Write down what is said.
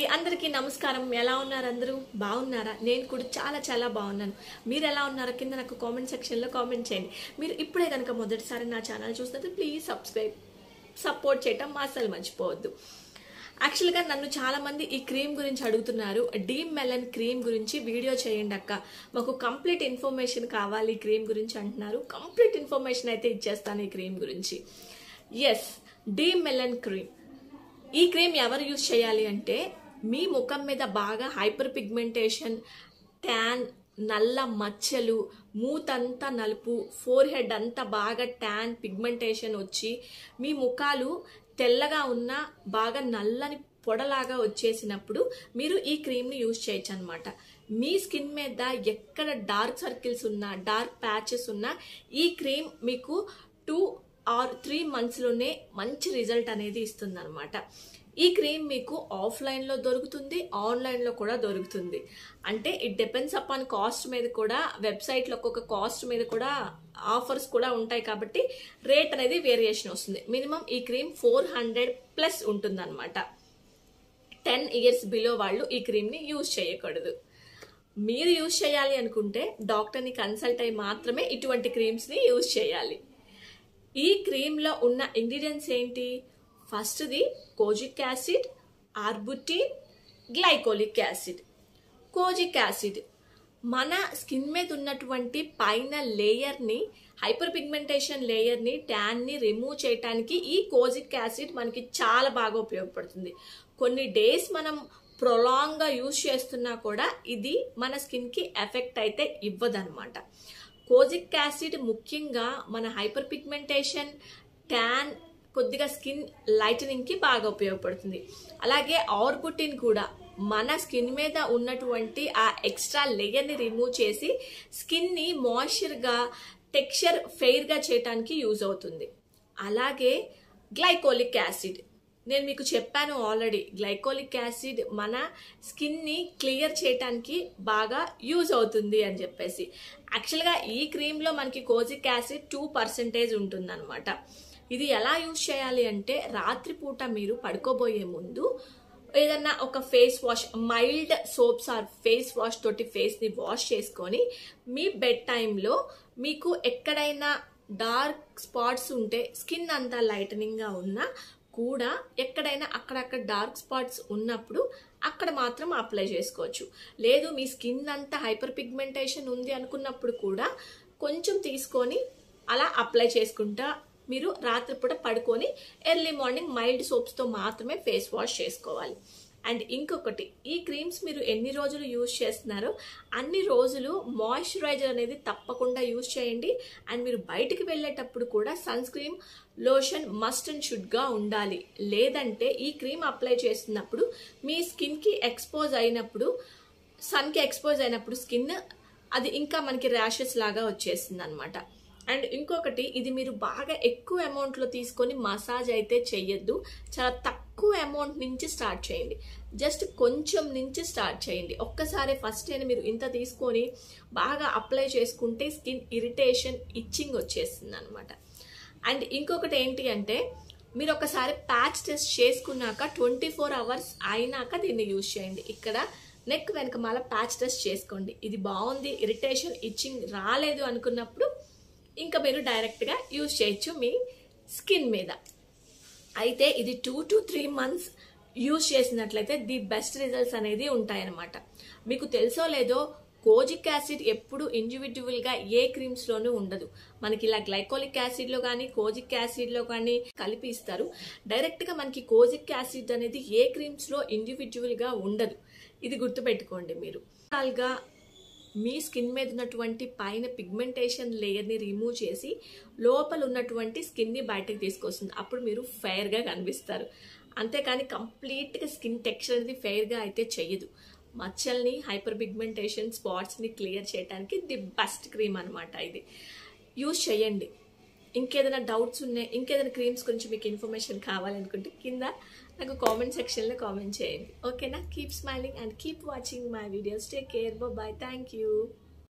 అందరికీ నమస్కారం ఎలా ఉన్నారు అందరూ బాగున్నారా నేను కూడా చాలా చాలా బాగున్నాను మీరు ఎలా ఉన్నారో కింద నాకు కామెంట్ సెక్షన్లో కామెంట్ చేయండి మీరు ఇప్పుడే కనుక మొదటిసారి నా ఛానల్ చూసినట్టు ప్లీజ్ సబ్స్క్రైబ్ సపోర్ట్ చేయటం అసలు మర్చిపోవద్దు యాక్చువల్గా నన్ను చాలా మంది ఈ క్రీమ్ గురించి అడుగుతున్నారు డీమ్ మెలన్ క్రీమ్ గురించి వీడియో చేయండి అక్క మాకు కంప్లీట్ ఇన్ఫర్మేషన్ కావాలి ఈ క్రీమ్ గురించి అంటున్నారు కంప్లీట్ ఇన్ఫర్మేషన్ అయితే ఇచ్చేస్తాను ఈ క్రీమ్ గురించి ఎస్ డీమ్ మెలన్ క్రీమ్ ఈ క్రీమ్ ఎవరు యూజ్ చేయాలి అంటే మీ ముఖం మీద బాగా హైపర్ పిగ్మెంటేషన్ ట్యాన్ నల్ల మచ్చలు మూతంతా నలుపు ఫోర్ హెడ్ అంతా బాగా ట్యాన్ పిగ్మెంటేషన్ వచ్చి మీ ముఖాలు తెల్లగా ఉన్న బాగా నల్లని పొడలాగా వచ్చేసినప్పుడు మీరు ఈ క్రీమ్ని యూజ్ చేయొచ్చు అనమాట మీ స్కిన్ మీద ఎక్కడ డార్క్ సర్కిల్స్ ఉన్నా డార్క్ ప్యాచెస్ ఉన్నా ఈ క్రీమ్ మీకు టూ ఆర్ త్రీ మంత్స్లోనే మంచి రిజల్ట్ అనేది ఇస్తుంది అనమాట ఈ క్రీమ్ మీకు ఆఫ్లైన్లో దొరుకుతుంది ఆన్లైన్లో కూడా దొరుకుతుంది అంటే ఇట్ డిపెండ్స్ అపాన్ కాస్ట్ మీద కూడా వెబ్సైట్లో ఒక్కొక్క కాస్ట్ మీద కూడా ఆఫర్స్ కూడా ఉంటాయి కాబట్టి రేట్ అనేది వేరియేషన్ వస్తుంది మినిమం ఈ క్రీమ్ ఫోర్ హండ్రెడ్ ప్లస్ ఉంటుందన్నమాట టెన్ ఇయర్స్ బిలో వాళ్ళు ఈ క్రీమ్ని యూజ్ చేయకూడదు మీరు యూజ్ చేయాలి అనుకుంటే డాక్టర్ని కన్సల్ట్ అయి మాత్రమే ఇటువంటి క్రీమ్స్ని యూజ్ చేయాలి ఈ క్రీమ్లో ఉన్న ఇంగ్రీడియంట్స్ ఏంటి ఫస్ట్ది kojic acid arbutin glycolic acid kojic acid మన స్కిన్ మీద ఉన్నటువంటి పైన లేయర్ని హైపర్ పిగ్మెంటేషన్ లేయర్ని ట్యాన్ని రిమూవ్ చేయడానికి ఈ కోజిక్ యాసిడ్ మనకి చాలా బాగా ఉపయోగపడుతుంది కొన్ని డేస్ మనం ప్రొలాంగ్గా యూజ్ చేస్తున్నా కూడా ఇది మన స్కిన్కి ఎఫెక్ట్ అయితే ఇవ్వదన్నమాట కోజిక్ యాసిడ్ ముఖ్యంగా మన హైపర్ పిగ్మెంటేషన్ ట్యాన్ కొద్దిగా స్కిన్ లైటనింగ్కి బాగా ఉపయోగపడుతుంది అలాగే ఆర్బుటిన్ కూడా మన స్కిన్ మీద ఉన్నటువంటి ఆ ఎక్స్ట్రా లేయర్ని రిమూవ్ చేసి స్కిన్ని మాయిశ్చర్గా టెక్స్చర్ ఫెయిర్గా చేయడానికి యూజ్ అవుతుంది అలాగే గ్లైకోలిక్ యాసిడ్ నేను మీకు చెప్పాను ఆల్రెడీ గ్లైకోలిక్ యాసిడ్ మన స్కిన్ని క్లియర్ చేయడానికి బాగా యూజ్ అవుతుంది అని చెప్పేసి యాక్చువల్గా ఈ క్రీమ్లో మనకి కోజిక్ యాసిడ్ టూ పర్సెంటేజ్ ఉంటుందన్నమాట ఇది ఎలా యూజ్ చేయాలి అంటే రాత్రిపూట మీరు పడుకోబోయే ముందు ఏదన్నా ఒక face wash mild soaps or face wash తోటి ఫేస్ని వాష్ చేసుకొని మీ బెడ్ టైంలో మీకు ఎక్కడైనా డార్క్ స్పాట్స్ ఉంటే స్కిన్ అంతా లైటనింగ్గా ఉన్నా కూడా ఎక్కడైనా అక్కడక్కడ డార్క్ స్పాట్స్ ఉన్నప్పుడు అక్కడ మాత్రం అప్లై చేసుకోవచ్చు లేదు మీ స్కిన్ అంతా హైపర్ పిగ్మెంటేషన్ ఉంది అనుకున్నప్పుడు కూడా కొంచెం తీసుకొని అలా అప్లై చేసుకుంటా మీరు రాత్రిపూట పడుకొని ఎర్లీ మార్నింగ్ మైల్డ్ సోప్స్తో మాత్రమే ఫేస్ వాష్ చేసుకోవాలి అండ్ ఇంకొకటి ఈ క్రీమ్స్ మీరు ఎన్ని రోజులు యూజ్ చేస్తున్నారో అన్ని రోజులు మాయిశ్చరైజర్ అనేది తప్పకుండా యూజ్ చేయండి అండ్ మీరు బయటికి వెళ్ళేటప్పుడు కూడా sun screen lotion must and షుడ్గా ఉండాలి లేదంటే ఈ క్రీమ్ అప్లై చేస్తున్నప్పుడు మీ స్కిన్కి ఎక్స్పోజ్ అయినప్పుడు సన్కి ఎక్స్పోజ్ అయినప్పుడు స్కిన్ అది ఇంకా మనకి ర్యాషెస్ లాగా వచ్చేస్తుంది అనమాట అండ్ ఇంకొకటి ఇది మీరు బాగా ఎక్కువ అమౌంట్లో తీసుకొని మసాజ్ అయితే చెయ్యొద్దు చాలా తక్కువ అమౌంట్ నుంచి స్టార్ట్ చేయండి జస్ట్ కొంచెం నుంచి స్టార్ట్ చేయండి ఒక్కసారి ఫస్ట్ అయినా మీరు ఇంత తీసుకొని బాగా అప్లై చేసుకుంటే స్కిన్ ఇరిటేషన్ ఇచ్చింగ్ వచ్చేస్తుంది అనమాట అండ్ ఇంకొకటి ఏంటి అంటే మీరు ఒకసారి ప్యాచ్ టెస్ట్ చేసుకున్నాక ట్వంటీ ఫోర్ అవర్స్ అయినాక దీన్ని యూజ్ చేయండి ఇక్కడ నెక్ వెనక మాల ప్యాచ్ టెస్ట్ చేసుకోండి ఇది బాగుంది ఇరిటేషన్ ఇచ్చింగ్ రాలేదు అనుకున్నప్పుడు ఇంకా మీరు డైరెక్ట్గా యూజ్ చేయొచ్చు మీ స్కిన్ మీద అయితే ఇది two to three months use చేసినట్లయితే ది బెస్ట్ రిజల్ట్స్ అనేది ఉంటాయన్నమాట మీకు తెలుసో లేదో కోజిక్ యాసిడ్ ఎప్పుడు ఇండివిజువల్గా ఏ క్రీమ్స్లోనూ ఉండదు మనకి ఇలా గ్లైకోలిక్ యాసిడ్లో కానీ కోజిక్ యాసిడ్లో కానీ కలిపి ఇస్తారు డైరెక్ట్గా మనకి కోజిక్ యాసిడ్ అనేది ఏ క్రీమ్స్లో ఇండివిజువల్గా ఉండదు ఇది గుర్తుపెట్టుకోండి మీరు గా మీ స్కిన్ మీద ఉన్నటువంటి పైన పిగ్మెంటేషన్ లేయర్ని రిమూవ్ చేసి లోపల ఉన్నటువంటి స్కిన్ని బయటకు తీసుకొస్తుంది అప్పుడు మీరు ఫెయిర్గా కనిపిస్తారు అంతేకాని కంప్లీట్గా స్కిన్ టెక్స్చర్ అనేది ఫెయిర్గా అయితే చెయ్యదు మచ్చల్ని హైపర్ పిగ్మెంటేషన్ స్పాట్స్ని క్లియర్ చేయడానికి ది బెస్ట్ క్రీమ్ అనమాట ఇది యూజ్ చేయండి ఇంకేదైనా డౌట్స్ ఉన్నాయి ఇంకేదైనా క్రీమ్స్ గురించి మీకు ఇన్ఫర్మేషన్ కావాలనుకుంటే కింద నాకు కామెంట్ సెక్షన్లో కామెంట్ చేయండి ఓకేనా keep smiling and keep watching my videos take care bye thank you